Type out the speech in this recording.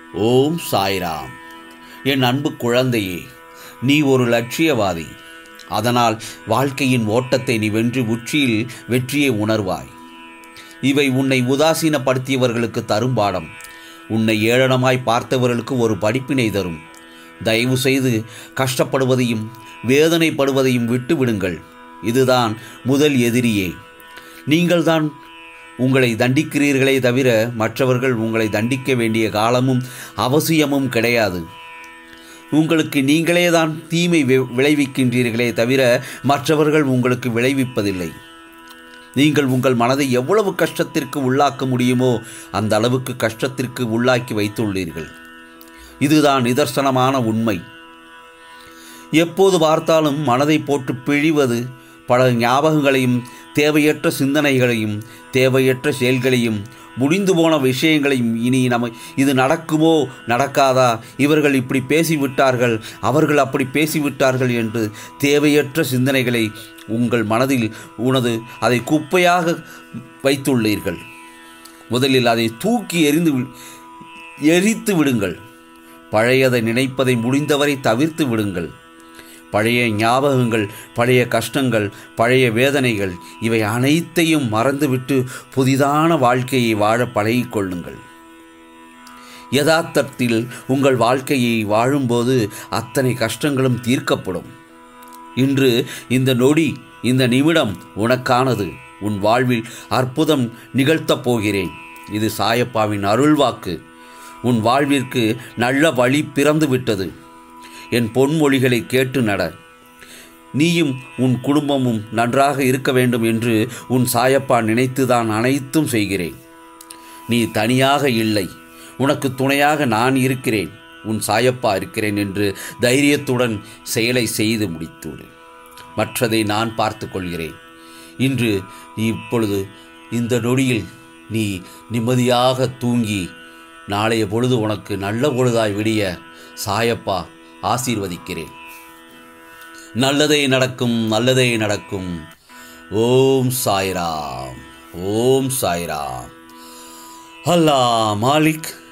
ஓம் சாய்ராம் என் அன்பு குழந்தையே நீ ஒரு லட்சியவாதி அதனால் வாழ்க்கையின் ஓட்டத்தை நீ வென்று உச்சியில் வெற்றியை உணர்வாய் இவை உன்னை உதாசீனப்படுத்தியவர்களுக்கு தரும் பாடம் உன்னை ஏளனமாய் பார்த்தவர்களுக்கு ஒரு படிப்பினை தரும் தயவு செய்து கஷ்டப்படுவதையும் வேதனைப்படுவதையும் விட்டு விடுங்கள் இதுதான் முதல் எதிரியே நீங்கள்தான் உங்களை தண்டிக்கிறீர்களே தவிர மற்றவர்கள் உங்களை தண்டிக்க வேண்டிய காலமும் அவசியமும் கிடையாது உங்களுக்கு நீங்களே தான் தீமை வி- விளைவிக்கின்றீர்களே தவிர மற்றவர்கள் உங்களுக்கு விளைவிப்பதில்லை நீங்கள் உங்கள் மனதை எவ்வளவு கஷ்டத்திற்கு உள்ளாக்க முடியுமோ அந்த அளவுக்கு கஷ்டத்திற்கு உள்ளாக்கி வைத்துள்ளீர்கள் இதுதான் நிதர்சனமான உண்மை எப்போது பார்த்தாலும் மனதை போட்டு பிழிவது பல ஞாபகங்களையும் தேவையற்ற சிந்தனைகளையும் தேவையற்ற செயல்களையும் முடிந்து போன விஷயங்களையும் இனி நம்ம இது நடக்குமோ நடக்காதா இவர்கள் இப்படி பேசிவிட்டார்கள் அவர்கள் அப்படி பேசிவிட்டார்கள் என்று தேவையற்ற சிந்தனைகளை உங்கள் மனதில் உனது அதை குப்பையாக வைத்துள்ளீர்கள் முதலில் அதை தூக்கி எறிந்து வி- எரித்து விடுங்கள் பழையதை நினைப்பதை முடிந்தவரை தவிர்த்து விடுங்கள் பழைய ஞாபகங்கள் பழைய கஷ்டங்கள் பழைய வேதனைகள் இவை அனைத்தையும் மறந்துவிட்டு புதிதான வாழ்க்கையை வாழ பழகிக் கொள்ளுங்கள் யதார்த்தத்தில் உங்கள் வாழ்க்கையை வாழும்போது அத்தனை கஷ்டங்களும் தீர்க்கப்படும் இன்று இந்த நொடி இந்த நிமிடம் உனக்கானது உன் வாழ்வில் அற்புதம் நிகழ்த்தப் போகிறேன் இது சாயப்பாவின் அருள்வாக்கு உன் வாழ்விற்கு நல்ல வழி பிறந்து விட்டது என் பொன்மொழிகளை கேட்டு நட நீயும் உன் குடும்பமும் நன்றாக இருக்க வேண்டும் என்று உன் சாயப்பா நினைத்துதான் அனைத்தும் செய்கிறேன் நீ தனியாக இல்லை உனக்கு துணையாக நான் இருக்கிறேன் உன் சாயப்பா இருக்கிறேன் என்று தைரியத்துடன் செயலை செய்து முடித்துவிடு மற்றதை நான் பார்த்து கொள்கிறேன் இன்று நீ இப்பொழுது இந்த நொடியில் நீ நிம்மதியாக தூங்கி நாளைய பொழுது உனக்கு நல்ல பொழுதாய் விடிய சாயப்பா ஆசீர்வதிக்கிறேன் நல்லதே நடக்கும் நல்லதே நடக்கும் ஓம் சாய்ராம் ஓம் சாய்ராம் அல்லாஹ் மாலிக்